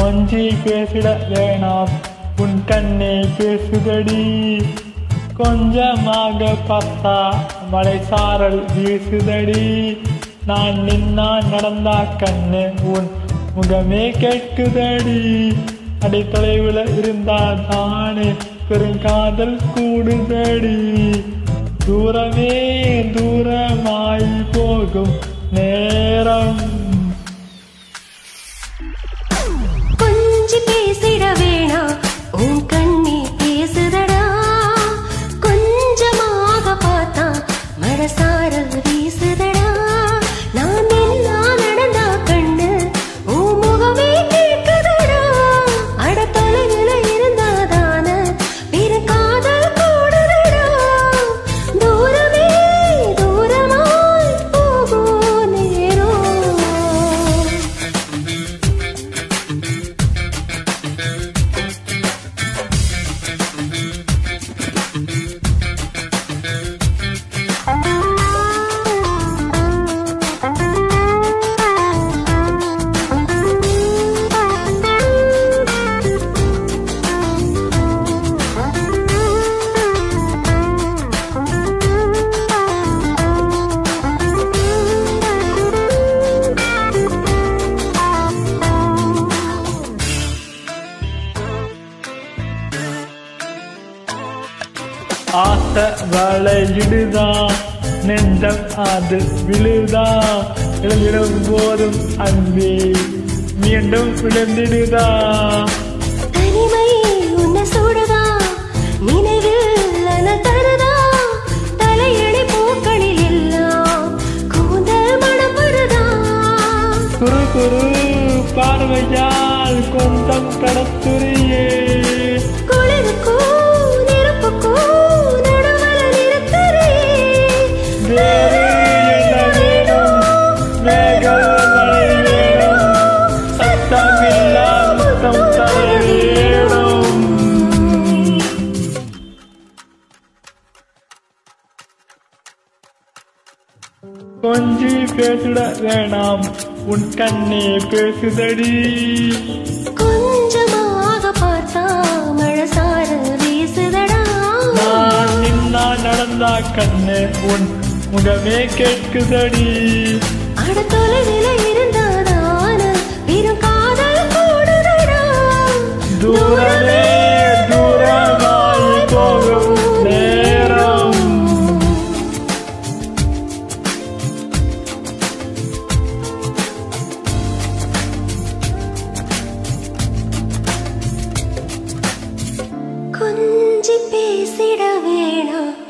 கொஞ்சி பேசிட வேணாம் உன் கண்ணே பேசுதடி கொஞ்சமாக பார்த்தா மலை சாரல் வீசுதடி நான் நின்னா நடந்தா கண்ணு உன் முகமே கேட்குதடி அடி தொலைவில் இருந்தா தானே பெருங்காதல் கூடுதடி தூரமே தூரமாய் போகும் நேரம் கொஞ்சி பேசிட வேணாம் உன் கண்ணி பேசுதடா கொஞ்சமாக பார்த்தா மனசாரல் வீசுதடா நான் எல்லாம் நடந்தா கண்ணு உன் முகமே கேட்குதடா அட தொலைவில் இருந்தாதான பிற காதல் கூடுதடா தூரமே தூரமாய் போகும் நேரம் ஆசை வளையிடுதா நெஞ்சம் அது விழுதா இழந்திடும் போதும் அன்பே மீண்டும் விழுந்திடுதா தனிமை உன்னை சூடுதா நினைவில் அன தருதா தலையணை பூக்களில் எல்லாம் கூந்தல் மனம் வருதா குறு குறு பார்வையால் கொண்டம் கடத்துறியே குளிருக்கும் நெருப்புக்கும் நடுவல நிறுத்தரே வேறு என்ன வேணும் மேகம் மழை வேணும் சத்தமில்லா முத்தம் தர வேணும் கொஞ்சி பேசிட வேணாம் உன் கண்ணே பேசுதடி கொஞ்சமாக பார்த்தா மழை சாரல் வீசுதடா நான் நின்னா நடந்தா கண்ணு உன் முகமே கேட்குதடி அட தொலைவில் இருந்தாதான பெரும் காதல் கூடுதடா தூரமே தூரமாய் போகும் நேரம் கொஞ்சி பேசிட வேணாம்